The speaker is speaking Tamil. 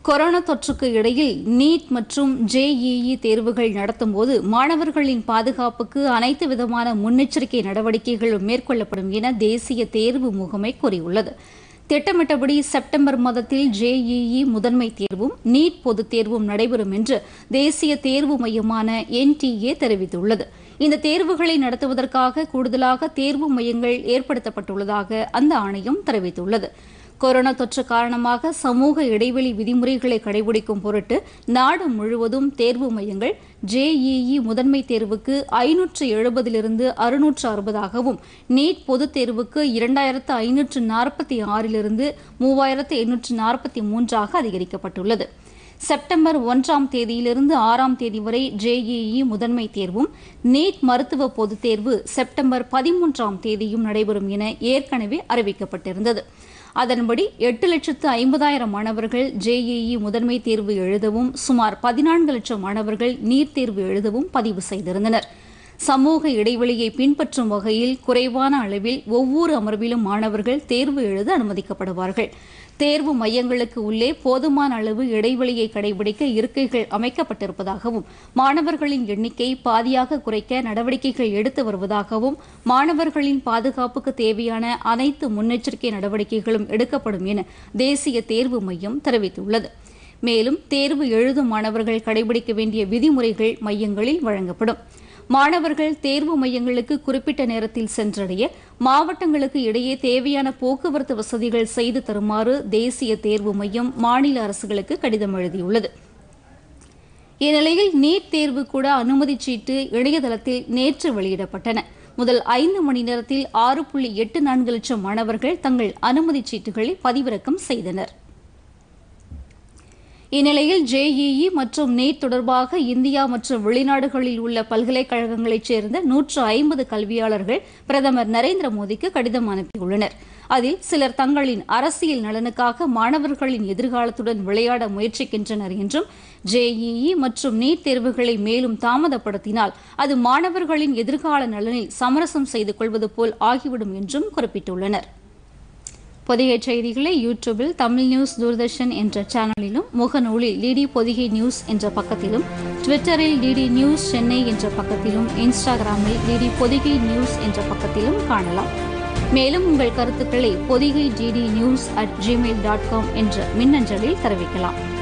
கொரோனா தொற்றுக்கு இடையில் நீட் மற்றும் ஜேஇஇ தேர்வுகள் நடத்தும்போது மாணவர்களின் பாதுகாப்புக்கு அனைத்து விதமான முன்னெச்சரிக்கை நடவடிக்கைகளும் மேற்கொள்ளப்படும் என தேசிய தேர்வு முகமை கூறியுள்ளது திட்டமிட்டபடி செப்டம்பர் மாதத்தில் ஜேஇஇ முதன்மை தேர்வும் நீட் பொதுத் தேர்வும் நடைபெறும் என்று தேசிய தேர்வு மையமான என்டிஏ தெரிவித்துள்ளது இந்த தேர்வுகளை நடத்துவதற்காக கூடுதலாக தேர்வு மையங்கள் ஏற்படுத்தப்பட்டுள்ளதாக அந்த ஆணையம் தெரிவித்துள்ளது கொரோனா தொற்று காரணமாக சமூக இடைவெளி விதிமுறைகளை கடைபிடிக்கும் பொருட்டு நாடு முழுவதும் தேர்வு மையங்கள் ஜேஇஇ முதன்மை தேர்வுக்கு ஐநூற்று எழுபதிலிருந்து அறுநூற்று அறுபதாகவும் நீட் பொதுத் தேர்வுக்கு இரண்டாயிரத்து ஐநூற்று நாற்பத்தி ஆறிலிருந்து மூவாயிரத்து எண்ணூற்று நாற்பத்தி மூன்றாக அதிகரிக்கப்பட்டுள்ளது செப்டம்பர் ஒன்றாம் தேதியிலிருந்து ஆறாம் தேதி வரை ஜேஇஇ முதன்மை தேர்வும் நீட் மருத்துவ பொதுத் தேர்வு செப்டம்பர் பதிமூன்றாம் தேதியும் நடைபெறும் என ஏற்கனவே அறிவிக்கப்பட்டிருந்தது அதன்படி எட்டு லட்சத்து ஐம்பதாயிரம் மாணவர்கள் ஜேஇஇ முதன்மை தேர்வு எழுதவும் சுமார் பதினான்கு லட்சம் மாணவர்கள் நீட் தேர்வு எழுதவும் பதிவு செய்திருந்தனர் சமூக இடைவெளியை பின்பற்றும் வகையில் குறைவான அளவில் ஒவ்வொரு அமர்விலும் மாணவர்கள் தேர்வு எழுத அனுமதிக்கப்படுவார்கள் தேர்வு மையங்களுக்கு உள்ளே போதுமான அளவு இடைவெளியை கடைபிடிக்க இருக்கைகள் அமைக்கப்பட்டிருப்பதாகவும் மாணவர்களின் எண்ணிக்கை பாதியாக குறைக்க நடவடிக்கைகள் எடுத்து வருவதாகவும் மாணவர்களின் பாதுகாப்புக்கு தேவையான அனைத்து முன்னெச்சரிக்கை நடவடிக்கைகளும் எடுக்கப்படும் என தேசிய தேர்வு மையம் தெரிவித்துள்ளது மேலும் தேர்வு எழுதும் மாணவர்கள் கடைபிடிக்க வேண்டிய விதிமுறைகள் மையங்களில் வழங்கப்படும் மாணவர்கள் தேர்வு மையங்களுக்கு குறிப்பிட்ட நேரத்தில் சென்றடைய மாவட்டங்களுக்கு இடையே தேவையான போக்குவரத்து வசதிகள் செய்து தருமாறு தேசிய தேர்வு மையம் மாநில அரசுகளுக்கு கடிதம் எழுதியுள்ளது இந்நிலையில் நீட் தேர்வு கூட அனுமதிச் சீட்டு இணையதளத்தில் நேற்று வெளியிடப்பட்டன முதல் ஐந்து மணி நேரத்தில் ஆறு புள்ளி எட்டு நான்கு லட்சம் மாணவர்கள் தங்கள் அனுமதிச் சீட்டுகளை பதிவிறக்கம் செய்தனர் இந்நிலையில் ஜேஇஇ மற்றும் நீட் தொடர்பாக இந்தியா மற்றும் வெளிநாடுகளில் உள்ள பல்கலைக்கழகங்களைச் சேர்ந்த நூற்று ஐம்பது கல்வியாளர்கள் பிரதமர் நரேந்திர மோடிக்கு கடிதம் அனுப்பியுள்ளனர் அதில் சிலர் தங்களின் அரசியல் நலனுக்காக மாணவர்களின் எதிர்காலத்துடன் விளையாட முயற்சிக்கின்றனர் என்றும் ஜேஇஇ மற்றும் நீட் தேர்வுகளை மேலும் தாமதப்படுத்தினால் அது மாணவர்களின் எதிர்கால நலனில் சமரசம் செய்து கொள்வது போல் ஆகிவிடும் என்றும் குறிப்பிட்டுள்ளனர் பொதிகை செய்திகளை யூடியூபில் தமிழ் நியூஸ் தூர்தர்ஷன் என்ற சேனலிலும் முகநூலில் டிடி பொதிகை நியூஸ் என்ற பக்கத்திலும் ட்விட்டரில் டிடி நியூஸ் சென்னை என்ற பக்கத்திலும் இன்ஸ்டாகிராமில் டிடி பொதிகை நியூஸ் என்ற பக்கத்திலும் காணலாம் மேலும் உங்கள் கருத்துக்களை Podhigai DD news at gmail dot com என்ற மின்னஞ்சலில் தெரிவிக்கலாம்